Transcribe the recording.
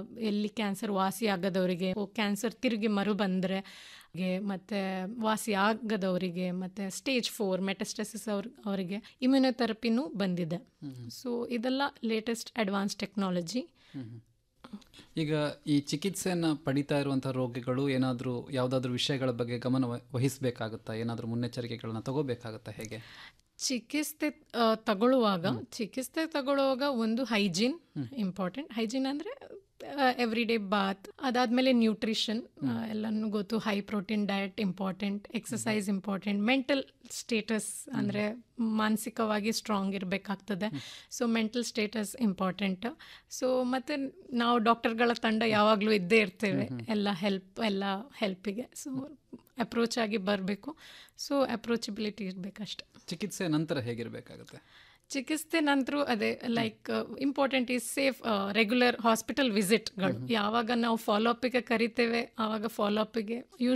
ಎಲ್ಲಿ ಕ್ಯಾನ್ಸರ್ ವಾಸಿ ಆಗದವರಿಗೆ ಕ್ಯಾನ್ಸರ್ ತಿರುಗಿ ಮರು ಬಂದರೆ ಮತ್ತು ವಾಸಿ ಆಗದವರಿಗೆ ಮತ್ತು ಸ್ಟೇಜ್ ಫೋರ್ ಮೆಟಸ್ಟಸಿಸ್ ಅವ್ರ ಅವರಿಗೆ ಇಮ್ಯುನೊಥೆರಪಿನೂ ಬಂದಿದೆ ಸೊ ಇದೆಲ್ಲ ಲೇಟೆಸ್ಟ್ ಅಡ್ವಾನ್ಸ್ ಟೆಕ್ನಾಲಜಿ ಈಗ ಈ ಚಿಕಿತ್ಸೆಯನ್ನು ಪಡಿತಾ ಇರುವಂಥ ರೋಗಿಗಳು ಏನಾದರೂ ಯಾವುದಾದ್ರೂ ವಿಷಯಗಳ ಬಗ್ಗೆ ಗಮನ ವಹ- ವಹಿಸಬೇಕಾಗುತ್ತಾ ಏನಾದರೂ ಮುನ್ನೆಚ್ಚರಿಕೆಗಳನ್ನ ತಗೋಬೇಕಾಗುತ್ತಾ ಹೇಗೆ ಚಿಕಿತ್ಸೆ ಆ, ತಗೊಳ್ಳುವಾಗ ಚಿಕಿತ್ಸೆ ತಗೊಳ್ಳುವಾಗ ಒಂದು ಹೈಜೀನ್ ಇಂಪಾರ್ಟೆಂಟ್ ಹೈಜೀನ್ ಅಂದರೆ ಎವ್ರಿ ಡೇ ಬಾತ್ ಅದಾದಮೇಲೆ ನ್ಯೂಟ್ರಿಷನ್ ಎಲ್ಲನೂ ಗೊತ್ತು high protein diet important exercise important mental status ಅಂದರೆ ಮಾನಸಿಕವಾಗಿ ಸ್ಟ್ರಾಂಗ್ ಇರಬೇಕಾಗ್ತದೆ so mental status important so ಮತ್ತು ನಾವು ಡಾಕ್ಟರ್ಗಳ ತಂಡ ಯಾವಾಗಲೂ ಇದ್ದೇ ಇರ್ತೇವೆ ಎಲ್ಲ ಹೆಲ್ಪ್ ಎಲ್ಲ ಹೆಲ್ಪಿಗೆ ಸೊ ಅಪ್ರೋಚ್ ಆಗಿ ಬರಬೇಕು ಸೊ ಅಪ್ರೋಚಬಿಲಿಟಿ ಇರಬೇಕಷ್ಟೆ ಚಿಕಿತ್ಸೆ ನಂತರ ಹೇಗಿರಬೇಕಾಗುತ್ತೆ ಚಿಕಿತ್ಸೆ ನಂತರ ಅದೇ like important is safe regular hospital ವಿಸಿಟ್ಗಳು ಯಾವಾಗ ನಾವು ಫಾಲೋ ಅಪ್ಪಿಗೆ ಕರಿತೇವೆ ಆವಾಗ ಫಾಲೋ ಅಪ್ಪಿಗೆ